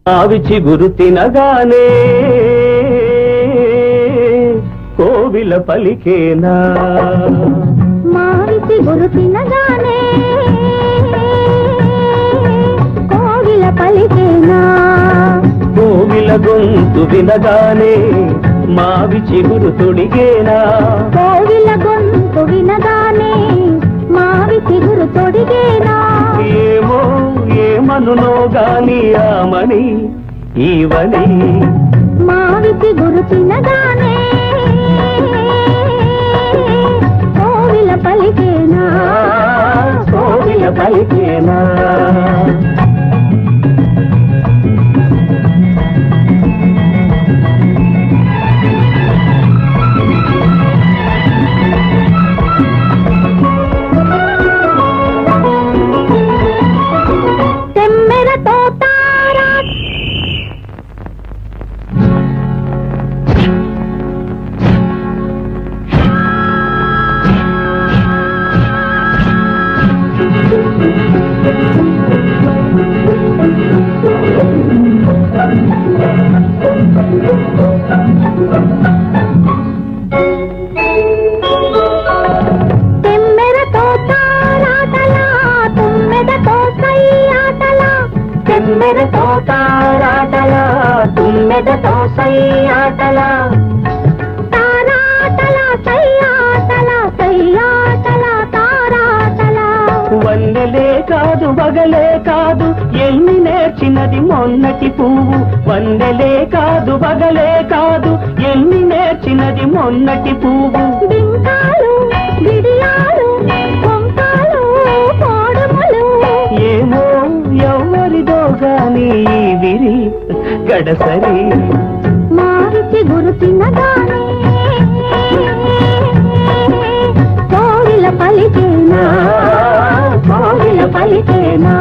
ఆవి చిగురు తినగానే కోవిల పలికేనా మావిసి గురు తినగానే కోవిల పలికేనా కోవిల గొంతు వినగానే మావి చిగురు తొడిగేనా కోవిల గొంతు వినగానే మావి చిగురు తొడిగేనా ఏమో ఏమనునో గాని ఆమని ఈవని మావి చిగురు తినగానే కోవిల పలికేనా కోవిల పలికేనా తెమ్మెరతో తారా తెమ్మెరతో తారాటలా తుమ్మెదతో సయ్యాటలా తెమ్మెరతో తారాటలా తుమ్మెదతో సయ్యాటలా తారాటలా సయ్యాటలా సయ్యాటలా తారాటలా వన్నెలే కాదు వగలే కాదు ఎన్ని నేర్చినది మొన్నటి పువ్వు వన్నెలే కాదు వగలే కాదు ఎన్ని నేర్చినది మొన్నటి పువ్వు బింకాలు బిడియాలు కొంకాలు కోడుములు ఏమో ఎవరిదో గాని ఈ విరి గడసరి మారిచి గురు తినగానే కోవిల పలికేనా కోవిల పలికేనా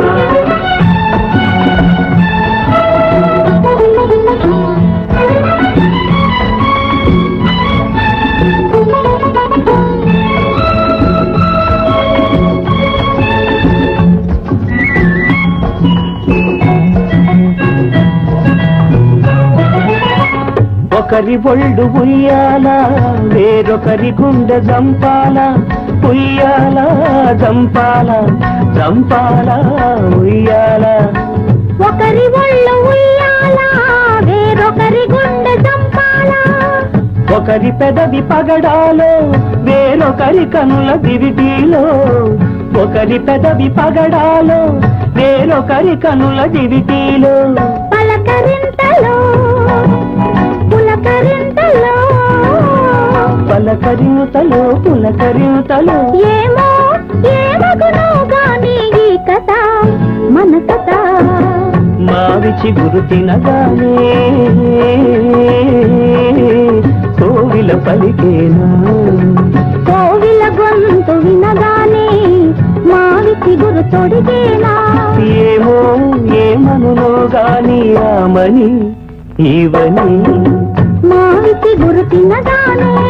ఒకరి ఒళ్ళు ఉయ్యాల వేరొకరి గుండె జంపాల ఉయ్యాల జంపాల జంపాల ఉయ్యాల ఒకరి ఒళ్ళు ఉయ్యాల వేరొకరి గుండె చంపాల ఒకరి పెదవి పగడాలో వేరొకరి కనుల దివిటీలో ఒకరి పెదవి పగడాలో వేరొకరి కనుల దివిటీలో పలకరింతలో పులకరింతలో పలకరింతలో పులకరింతలో ఏమో ఏమగునో గాని ఈ కథ మన కథ మావి చిగురు తినగానే కోవిల పలికేనా కోవిల గొంతు వినగానే మావి చిగురు తొడిగేనా ఏమో ఏమనునో గాని రామని ఈవని మావి చిగురు తినగానే